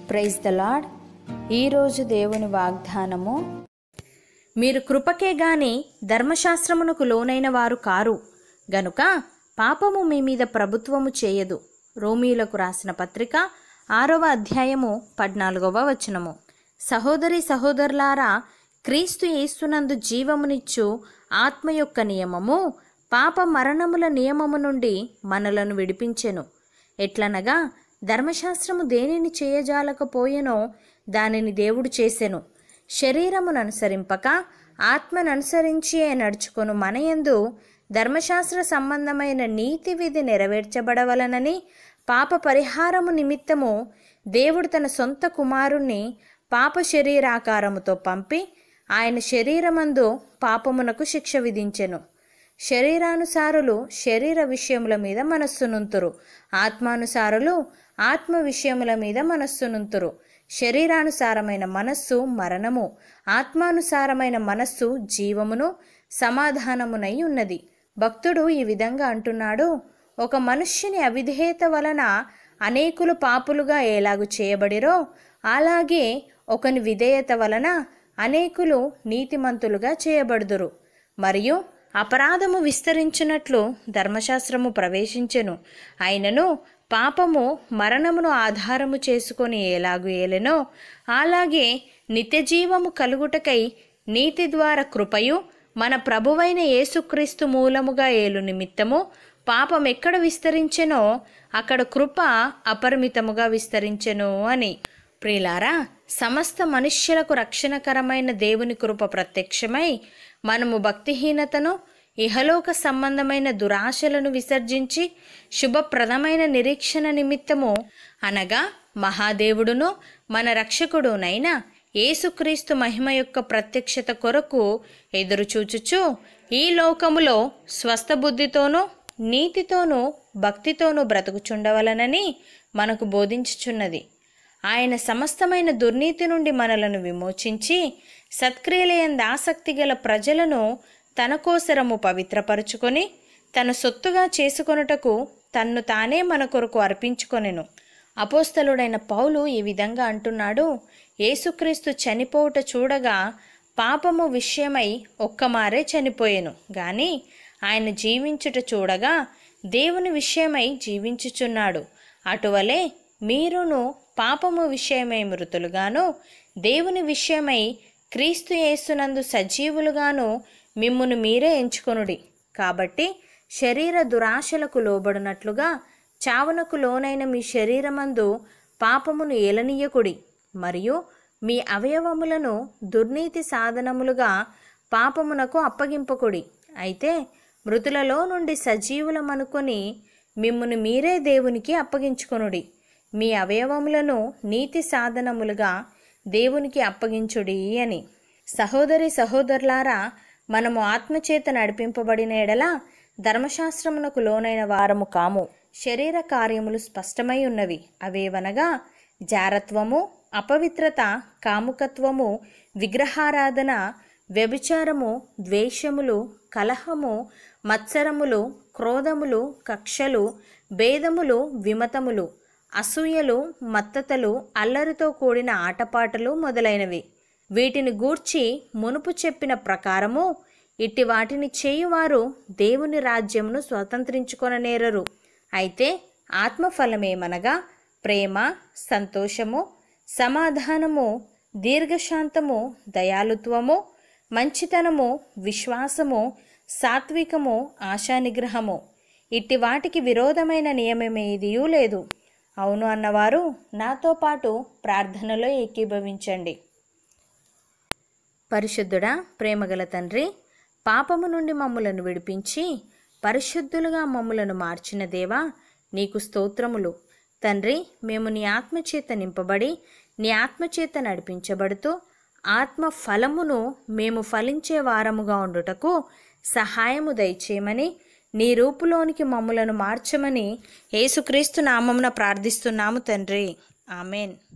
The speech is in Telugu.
ప్రైజ్ ద లాడ్ ఈరోజు దేవుని వాగ్దానము మీరు కృపకే గాని ధర్మశాస్త్రమునకు లోనైన వారు కారు గనుక పాపము మీ మీద ప్రభుత్వము చేయదు రోమీలకు రాసిన పత్రిక ఆరవ అధ్యాయము పద్నాలుగవ వచనము సహోదరి సహోదరులారా క్రీస్తు యేసునందు జీవమునిచ్చు ఆత్మ యొక్క నియమము పాప మరణముల నియమము నుండి మనలను విడిపించెను ఎట్లనగా ధర్మశాస్త్రము దేనిని చేయజాలకపోయెనో దానిని దేవుడు చేసెను శరీరమును అనుసరింపక ఆత్మను అనుసరించి నడుచుకొను మనయందు ధర్మశాస్త్ర సంబంధమైన నీతి విధి నెరవేర్చబడవలనని పాప పరిహారము నిమిత్తము దేవుడు తన సొంత కుమారుణ్ణి పాప శరీరాకారముతో పంపి ఆయన శరీరమందు పాపమునకు శిక్ష విధించెను శరీరానుసారులు శరీర విషయముల మీద మనస్సునుంతురు ఆత్మానుసారులు ఆత్మ విషయముల మీద మనస్సునుంతురు శరీరానుసారమైన మనస్సు మరణము ఆత్మానుసారమైన మనస్సు జీవమును సమాధానమునై ఉన్నది భక్తుడు ఈ విధంగా అంటున్నాడు ఒక మనుష్యుని అవిధేయత వలన అనేకులు పాపులుగా ఎలాగు చేయబడిరో అలాగే ఒకని విధేయత వలన అనేకులు నీతిమంతులుగా చేయబడుదురు మరియు అపరాధము విస్తరించినట్లు ధర్మశాస్త్రము ప్రవేశించెను అయినను పాపము మరణమును ఆధారము చేసుకొని ఎలాగు ఏలెనో అలాగే నిత్యజీవము కలుగుటకై నీతి ద్వారా కృపయు మన ప్రభువైన యేసుక్రీస్తు మూలముగా ఏలు నిమిత్తము పాపం ఎక్కడ విస్తరించెనో అక్కడ కృప అపరిమితముగా విస్తరించెను అని ప్రియులారా సమస్త మనుష్యులకు రక్షణకరమైన దేవుని కృప ప్రత్యక్షమై మనము భక్తిహీనతను ఇహలోక సంబంధమైన దురాశలను విసర్జించి శుభప్రదమైన నిరీక్షణ నిమిత్తము అనగా మహాదేవుడును మన రక్షకుడునైన యేసుక్రీస్తు మహిమ యొక్క ప్రత్యక్షత కొరకు ఎదురుచూచుచు ఈ లోకములో స్వస్థ బుద్ధితోనూ నీతితోనూ భక్తితోనూ బ్రతుకుచుండవలనని మనకు బోధించుచున్నది ఆయన సమస్తమైన దుర్నీతి నుండి మనలను విమోచించి సత్క్రియలయంద ఆసక్తి గల ప్రజలను తన కోసరము పవిత్రపరుచుకొని తన సొత్తుగా చేసుకొనుటకు తన్ను తానే మన కొరకు అర్పించుకొనెను అపోస్తలుడైన పౌలు ఈ విధంగా అంటున్నాడు యేసుక్రీస్తు చనిపోవుట చూడగా పాపము విషయమై ఒక్కమారే చనిపోయెను గాని ఆయన జీవించుట చూడగా దేవుని విషయమై జీవించుచున్నాడు అటువలే మీరును పాపము విషయమై మృతులుగాను దేవుని విషయమై క్రీస్తు యేసునందు సజీవులుగాను మిమ్మును మీరే ఎంచుకొనుడి కాబట్టి శరీర దురాశలకు లోబడినట్లుగా చావునకు లోనైన మీ శరీరమందు పాపమును ఏలనీయకుడి మరియు మీ అవయవములను దుర్నీతి సాధనములుగా పాపమునకు అప్పగింపకుడి అయితే మృతులలో నుండి సజీవులమనుకొని మిమ్మును మీరే దేవునికి అప్పగించుకొనుడి మీ అవయవములను నీతి సాధనములుగా దేవునికి అప్పగించుడి అని సహోదరి సహోదరులారా మనము ఆత్మచేత నడిపింపబడిన ఎడల ధర్మశాస్త్రమునకు లోనైన వారము కాము శరీర కార్యములు స్పష్టమై ఉన్నవి అవేవనగా జారత్వము అపవిత్రత కాముకత్వము విగ్రహారాధన వ్యభిచారము ద్వేషములు కలహము మత్సరములు క్రోధములు కక్షలు భేదములు విమతములు అసూయలు మత్తతలు అల్లరితో కూడిన ఆటపాటలు మొదలైనవి వీటిని గూర్చి మునుపు చెప్పిన ప్రకారము ఇట్టి వాటిని చేయువారు దేవుని రాజ్యమును స్వతంత్రించుకొననేరరు అయితే ఆత్మఫలమేమనగా ప్రేమ సంతోషము సమాధానము దీర్ఘశాంతము దయాలుత్వము మంచితనము విశ్వాసము సాత్వికము ఆశానిగ్రహము ఇట్టి వాటికి విరోధమైన నియమమేదియూ లేదు అవును అన్నవారు నాతో పాటు ప్రార్థనలో ఏకీభవించండి పరిశుద్ధుడా ప్రేమగల తండ్రి పాపము నుండి మమ్ములను విడిపించి పరిశుద్ధులుగా మమ్ములను మార్చిన దేవా నీకు స్తోత్రములు తండ్రి మేము నీ ఆత్మచేత నింపబడి నీ ఆత్మచేత నడిపించబడుతూ ఆత్మ ఫలమును మేము ఫలించే వారముగా ఉండుటకు సహాయము దయచేయమని నీ రూపులోనికి మమ్ములను మార్చమని యేసుక్రీస్తు నామమున ప్రార్థిస్తున్నాము తండ్రి ఆమెన్